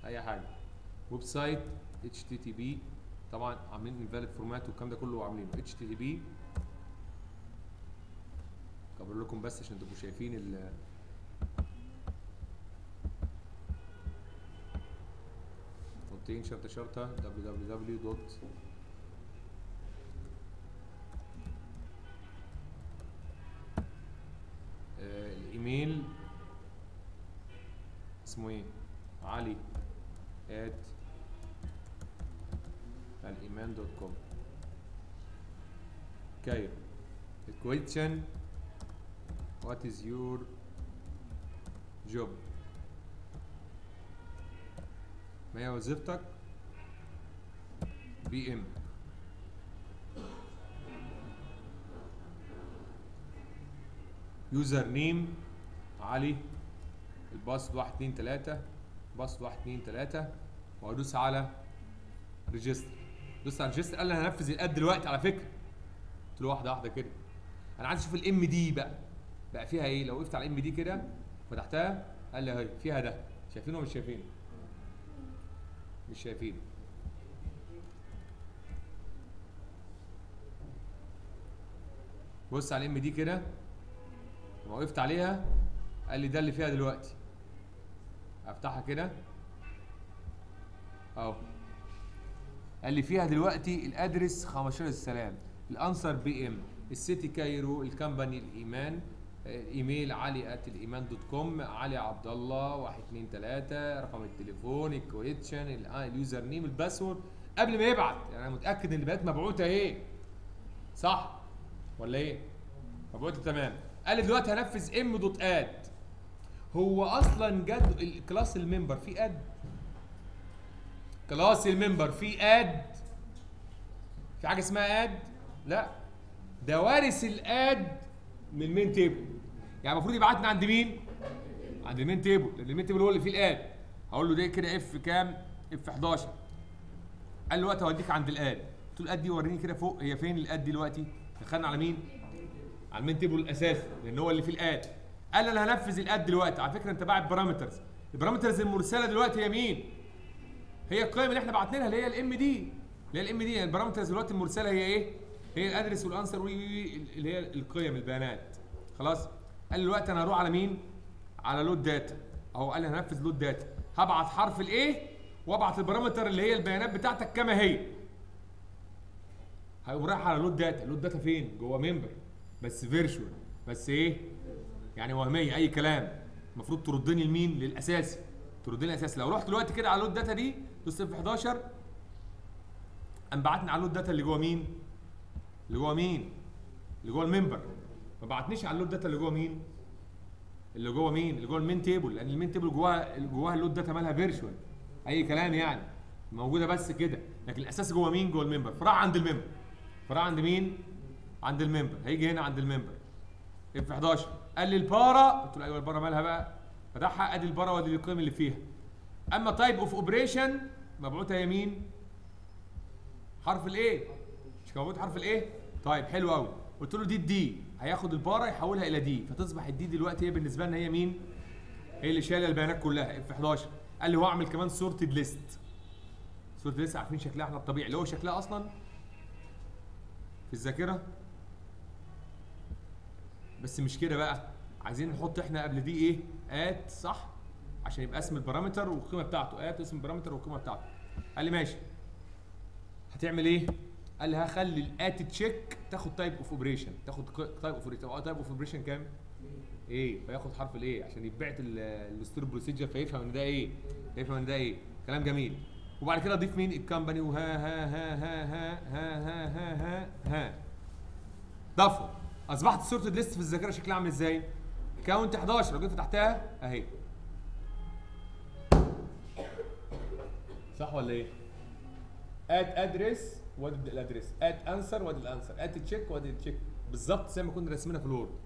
اي حاجه ويب سايت اتش تي تي بي طبعا عاملين انفاليد فورمات والكلام ده كله عاملينه اتش تي تي بي كبر لكم بس عشان تبقوا شايفين ال نقطتين شرطه شرطه www دوت آه، الايميل اسمه ايه علي at الايمان دوت كوم كايرو الكويتشن what is your job ما هي وظيفتك بي ام يوزر نيم علي الباسورد 1 2 3 باسورد 1 2 3 وادوس على ريجستر دوست على ريجستر قال لي انا هنفذ الاد دلوقتي على فكره قلت له واحده واحده كده انا عايز اشوف الام دي بقى بقى فيها ايه لو وقفت على الام دي كده فتحتها قال لي اهي فيها ده شايفينه ولا مش شايفينه مش شايفينه بص على الام دي كده لما وقفت عليها قال لي ده اللي فيها دلوقتي افتحها كده اهو قال لي فيها دلوقتي الادرس 15 السلام الانسر بي ام السيتي كايرو الكمباني الايمان آه، ايميل علي ات الايمان دوت كوم علي عبد الله 1 2 3 رقم التليفون الكويتشن ال- آه، اليوزر نيم الباسورد قبل ما يبعت يعني انا متاكد ان البيانات مبعوثه ايه صح ولا ايه مبعوثه تمام قال لي دلوقتي هنفذ ام دوت اد هو اصلا جد الكلاس الممبر فيه اد كلاس الممبر فيه اد في حاجه اسمها اد لا ده وارث الاد من المين تيبل يعني المفروض يبعتنا عند مين عند المين تيبل لان المين تيبل هو اللي فيه الاد هقول له ده كده اف كام اف 11 قال له دلوقتي هوديك عند الاد قلت له الاد دي وريني كده فوق هي فين الاد دي دلوقتي دخلنا على مين على المين تيبل الاساسي لان هو اللي فيه الاد قال لي انا هنفذ الاد دلوقتي على فكره انت باعت بارامترز البارامترز المرسله دلوقتي هي مين هي القيم اللي احنا بعتناها اللي هي الام دي اللي هي الام دي يعني البارامترز دلوقتي المرسله هي ايه هي الادرس والانسر وي وي وي اللي هي القيم البيانات خلاص قال لي دلوقتي انا هروح على مين على لود داتا اهو قال لي هنفذ لود داتا هبعت حرف الايه وابعت البارامتر اللي هي البيانات بتاعتك كما هي هيقوم رايح على لود داتا لود داتا فين جوه ممبر بس فيرشوال بس ايه يعني وهميه اي كلام المفروض تردني لمين للاساسي تردني الاساسي لو رحت دلوقتي كده على اللود داتا دي دوست في 11 قام بعتني على اللود داتا اللي جوه مين اللي جوه مين اللي جوه الممبر ما بعتنيش على اللود داتا اللي جوه مين اللي جوه مين اللي جوه المين تيبل لان المين تيبل جواها جواها اللود داتا مالها فيرشوال اي كلام يعني موجوده بس كده لكن الاساس جوه مين جوه الممبر فراح عند الممبر فراح عند مين عند الممبر هيجي هنا عند الممبر اف 11 قال لي البارا قلت له ايوه البارا مالها بقى فتحها ادي البارا وادي القيم اللي فيها اما تايب اوف اوبريشن مبعوثه يمين حرف الايه مش كان موجود حرف الايه طيب حلو قوي قلت له دي الدي هياخد البارا يحولها الى دي فتصبح الدي دلوقتي هي بالنسبه لنا هي مين هي اللي شايله البيانات كلها اف 11 قال لي هو اعمل كمان سورتد ليست سورتد ليست عارفين شكلها احنا الطبيعي اللي هو شكلها اصلا في الذاكره بس مش كده بقى عايزين نحط احنا قبل دي ايه ات صح عشان يبقى اسم البارامتر والقيمه بتاعته ات اسم البارامتر والقيمه بتاعته قال لي ماشي هتعمل ايه قال لي هخلي الات تشيك تاخد تايب اوف اوبريشن تاخد تايب اوف اوبريشن تايب اوف اوبريشن كام ايه فياخد حرف الايه عشان يتبعت الستور بروسيجر فيفهم ان ده ايه فيفهم ان ده ايه كلام جميل وبعد كده اضيف مين الكمباني وها ها ها ها ها ها ها ها ها ها ضافه اصبحت السورتد ليست في الذاكره شكلها عامل ازاي كاونت 11 لو جيت فتحتها اهي صح ولا ايه اد ادرس وادي الادرس اد انسر وادي الانسر اد تشيك وادي التشيك بالظبط زي ما كنا راسمينها في الوورد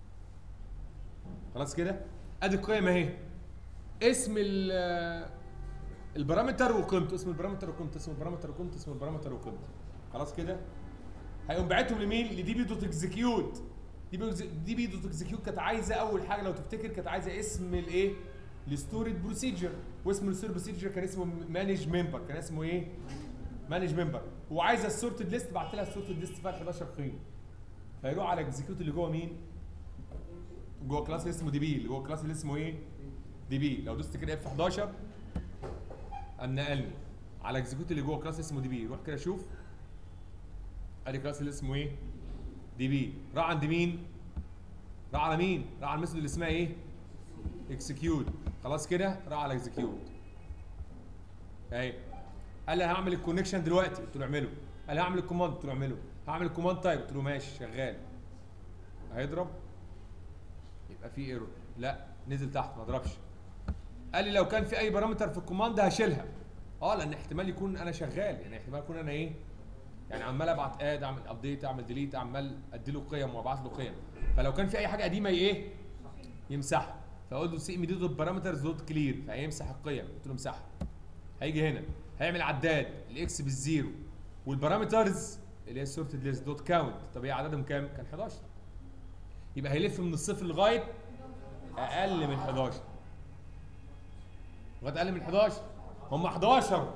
خلاص كده ادي القيم اهي اسم ال البارامتر وقيمته اسم البارامتر وقيمته اسم البارامتر وقيمته اسم البارامتر وقيمته خلاص كده هيقوم باعتهم لمين لدي بي دوت اكزكيوت دي بي دي بي دوت اكزكيوت كانت عايزه اول حاجه لو تفتكر كانت عايزه اسم الايه الستورج بروسيجر واسم الستورج بروسيجر كان اسمه مانج ممبر كان اسمه ايه؟ مانج ممبر وعايزه السورتد ليست بعت لها السورتد ليست فيها 11 قيمه فيروح على الاكزكيوت اللي جوه مين؟ جوه كلاس اسمه دي بي اللي جوه كلاس اللي اسمه ايه؟ دي بي لو دوست كده اف 11 قام نقلني على اكزكيوت اللي جوه كلاس اسمه دي بي روح كده شوف ادي كلاس اللي اسمه ايه؟ دي بي راح عند مين؟ راح على مين؟ راح على الميثود اللي اسمها ايه؟ اكسكيوت خلاص كده راح على اكسكيوت اهي قال لي هعمل الكونكشن دلوقتي قلت له اعمله قال لي هعمل الكوماند قلت له اعمله هعمل الكوماند تايب قلت له ماشي شغال هيضرب يبقى في ايرور لا نزل تحت ما ضربش قال لي لو كان في اي بارامتر في الكوماند هشيلها اه لان احتمال يكون انا شغال يعني احتمال يكون انا ايه يعني عمال ابعت اد اعمل ابديت اعمل ديليت عمال ادي له قيم وابعت له قيم فلو كان في اي حاجه قديمه ايه يمسحها فاقول له سي ام دي دوت بارامترز دوت كلير فهيمسح القيم قلت له امسحها هيجي هنا هيعمل عداد الاكس بالزيرو والبارامترز اللي هي السورتد ليست دوت كاونت طب هي عددهم كام؟ كان 11 يبقى هيلف من الصفر لغايه اقل من 11 لغايه اقل من 11 هم 11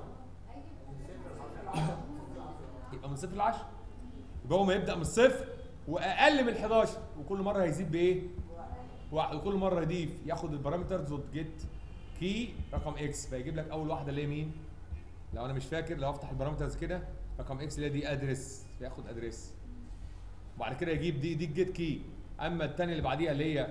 يبقى من صفر ل 10 يبقى هو ما يبدا من الصفر واقل من 11 وكل مره هيزيد بايه؟ واحد وكل مره يضيف ياخد البارامترز دوت جيت كي رقم اكس فيجيب لك اول واحده اللي هي مين؟ لو انا مش فاكر لو افتح البارامترز كده رقم اكس اللي هي دي ادرس فياخد ادرس وبعد كده يجيب دي دي الجيت كي اما الثانيه اللي بعديها اللي هي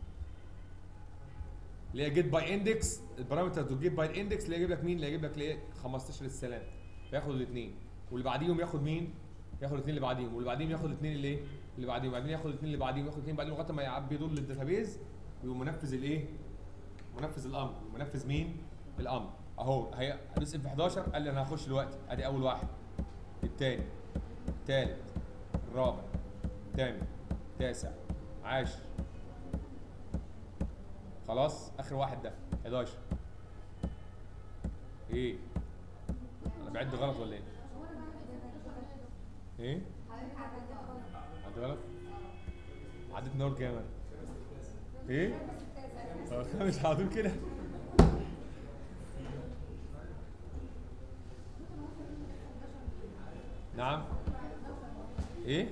اللي هي جيت باي اندكس البارامتر دوت جيت باي اندكس اللي يجيب لك مين؟ اللي يجيب لك ايه 15 السلام فياخد الاثنين واللي بعديهم ياخد مين؟ ياخد الاثنين اللي بعديهم واللي بعديهم ياخد الاثنين اللي ايه؟ اللي بعديهم وبعدين ياخد الاثنين اللي بعديهم ياخد الاثنين بعدين لغايه ما يعبي دول للداتابيز ويقوم منفذ الايه؟ منفذ الامر منفذ مين؟ الامر اهو هي هدوس اف 11 قال لي انا هخش دلوقتي ادي اول واحد الثاني الثالث الرابع الثامن التاسع عاشر خلاص اخر واحد ده 11 ايه انا بعد غلط ولا ايه ايه عد غلط عدت نور كام أنا؟ ايه هو خامس على طول كده نعم ايه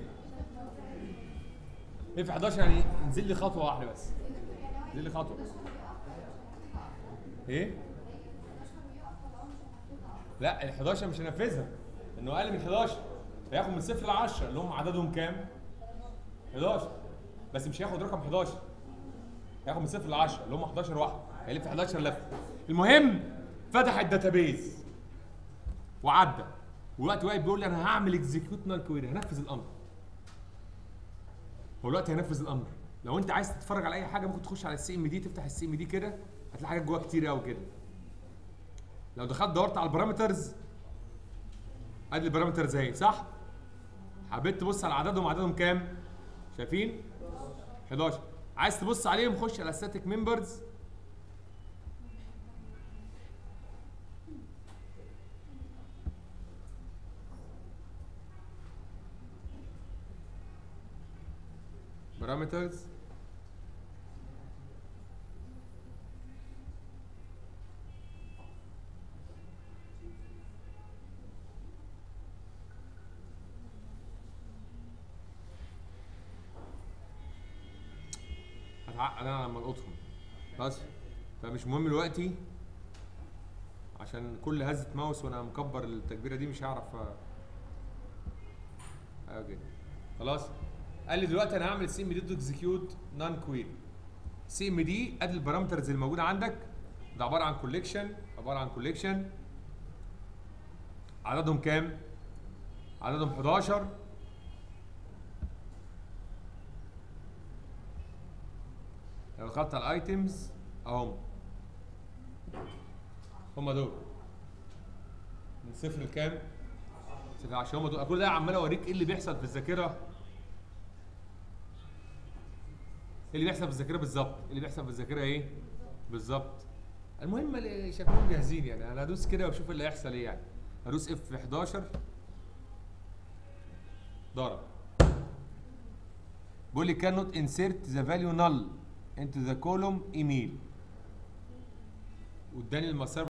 ايه في 11 يعني انزل لي خطوه واحده بس انزل لي خطوه ايه لا ال 11 مش هنفذها انه اقل من 11 هياخد من صفر ل 10 اللي هم عددهم كام 11 بس مش هياخد رقم 11 هياخد من صفر ل 10 اللي هم 11 واحده هيلف 11 لفه المهم فتح الداتابيز وعدى والوقت واقف بيقول لي انا هعمل اكزيكيوت نال كويري هنفذ الامر هو الوقت هينفذ الامر لو انت عايز تتفرج على اي حاجه ممكن تخش على السي ام دي تفتح السي ام دي كده هتلاقي حاجات جواها كتير قوي كده لو دخلت دورت على البارامترز ادي البارامترز اهي صح حبيت تبص على عددهم عددهم كام شايفين 11 عايز تبص عليهم خش على ستاتيك ممبرز parameters هتعقد انا لما القطهم بس فمش مهم دلوقتي عشان كل هزه ماوس وانا مكبر التكبيره دي مش هعرف أ- ايوه كده خلاص قال لي دلوقتي انا هعمل سي ام دي دوت اكزكيوت نون كويري سي ام دي ادي البارامترز اللي موجوده عندك ده عباره عن كوليكشن عباره عن كوليكشن عددهم كام عددهم 11 لو دخلت على الايتمز اهم هم دول من صفر لكام؟ صفر عشان هم دول كل ده عمال اوريك ايه اللي بيحصل في الذاكره ايه اللي بيحصل في الذاكره بالظبط إيه اللي بيحصل في الذاكره ايه بالظبط المهم اللي شكلهم جاهزين يعني انا هدوس كده واشوف اللي هيحصل ايه يعني هدوس اف 11 ضرب بيقول لي cannot insert the value null into the column email واداني المسار